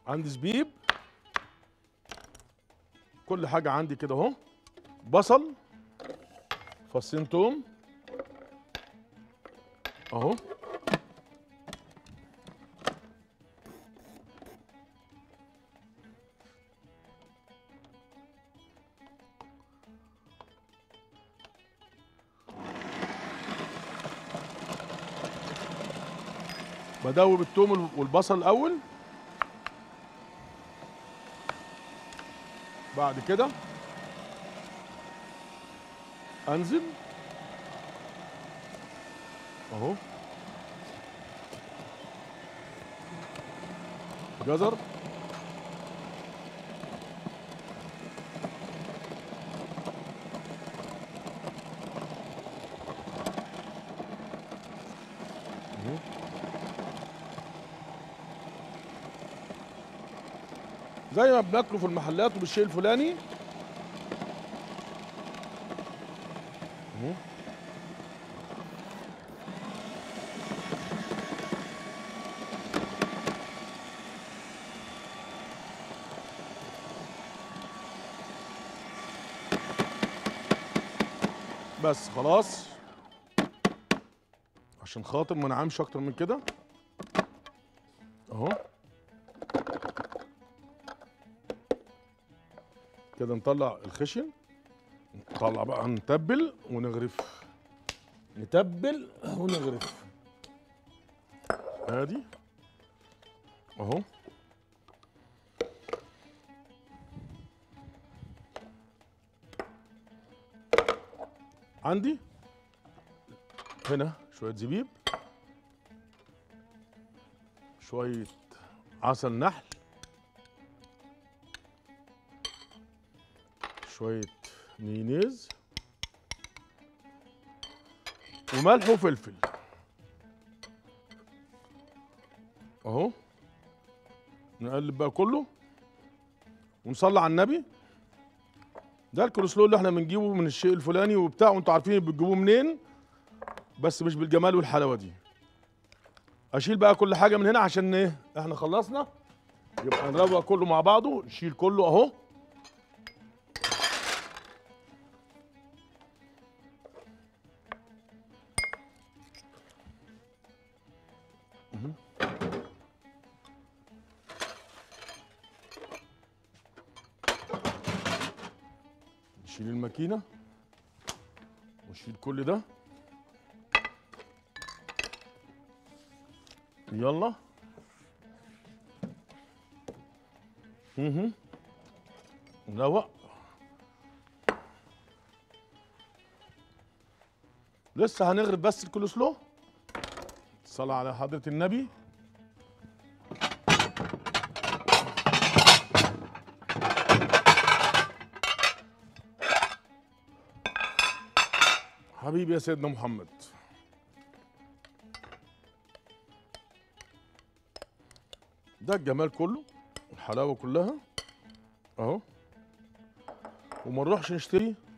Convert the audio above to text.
عندي زبيب كل حاجه عندي كده اهو بصل فصين توم اهو بدوب التوم والبصل الاول بعد كده انزل اهو جزر أهو. زي ما بناكله في المحلات وبالشيء الفلاني أهو. بس خلاص عشان خاطر ما نعمش اكتر من كده اهو كده نطلع الخشن نطلع بقى نتبل ونغرف نتبل ونغرف ادي اهو عندي هنا شوية زبيب شوية عسل نحل شوية مايونيز وملح وفلفل اهو نقلب بقى كله ونصلي على النبي ده الكولسلو اللي احنا بنجيبه من الشيء الفلاني وبتاع وانتوا عارفين بتجيبوه منين بس مش بالجمال والحلاوه دي اشيل بقى كل حاجه من هنا عشان ايه احنا خلصنا يبقى نروق كله مع بعضه نشيل كله اهو مهم. نشيل الماكينه ونشيل كل ده يلا اها نروق لسه هنغرب بس الكولسلو الصلاة على حضرة النبي حبيبي يا سيدنا محمد ده الجمال كله الحلاوه كلها اهو وما نروحش نشتري